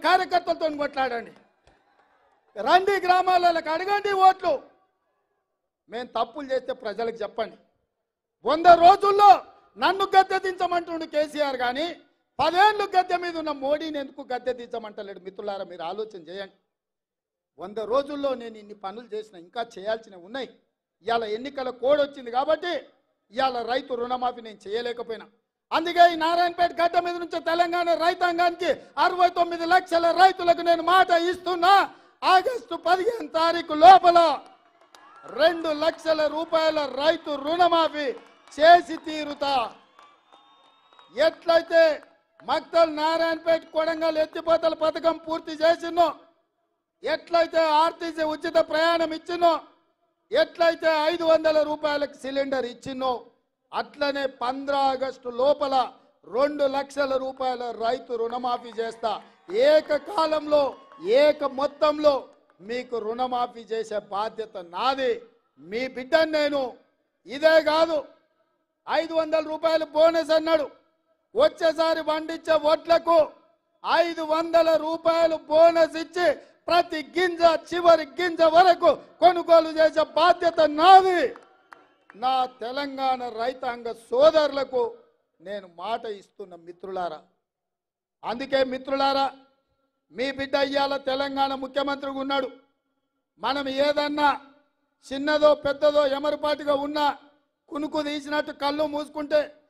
కార్యకర్తలతో కొట్లాడండి రండి గ్రామాలకు అడగండి ఓట్లు మేము తప్పులు చేస్తే ప్రజలకు చెప్పండి వంద రోజుల్లో నన్ను గద్దె దించమంటుండు కేసీఆర్ కానీ పదేళ్ళు గద్దె మీద ఉన్న మోడీని ఎందుకు గద్దె దించమంటలేడు మిత్రులారా మీరు ఆలోచన చేయండి వంద రోజుల్లో నేను ఇన్ని పనులు చేసిన ఇంకా చేయాల్సినవి ఉన్నాయి ఇవాళ ఎన్నికల కోడ్ వచ్చింది కాబట్టి ఇవాళ రైతు రుణమాఫీ నేను చేయలేకపోయినా అందుకే ఈ నారాయణపేట గడ్డ మీద నుంచి తెలంగాణ రైతాంగానికి అరవై తొమ్మిది లక్షల రైతులకు నేను మాట ఇస్తున్నా ఆగస్టు పదిహేను తారీఖు లోపల రెండు లక్షల రూపాయల రైతు రుణమాఫీ చేసి తీరుతా ఎట్లయితే మక్తల్ నారాయణపేట కొడంగల్ ఎత్తిపోతల పథకం పూర్తి చేసినో ఎట్లయితే ఆర్టీసీ ఉచిత ప్రయాణం ఇచ్చినో ఎట్లయితే ఐదు వందల రూపాయలకు సిలిండర్ ఇచ్చినో అట్లనే పంద్రా ఆగస్టు లోపల రెండు లక్షల రూపాయల రైతు రుణమాఫీ చేస్తా ఏకకాలంలో ఏక మొత్తంలో మీకు రుణమాఫీ చేసే బాధ్యత నాది మీ బిడ్డను నేను ఇదే కాదు ఐదు వందల రూపాయలు బోనస్ అన్నాడు వచ్చేసారి పండించే వడ్లకు ఐదు వందల రూపాయలు బోనస్ ఇచ్చి ప్రతి గింజ చివరి గింజ వరకు కొనుగోలు చేసే బాధ్యత నాది నా తెలంగాణ రైతాంగ సోదరులకు నేను మాట ఇస్తున్న మిత్రులారా అందుకే మిత్రులారా మీ బిడ్డ ఇయ్యాల తెలంగాణ ముఖ్యమంత్రిగా ఉన్నాడు మనం ఏదన్నా చిన్నదో పెద్దదో ఎమరుపాటుగా ఉన్నా కునుకు తీసినట్టు కళ్ళు మూసుకుంటే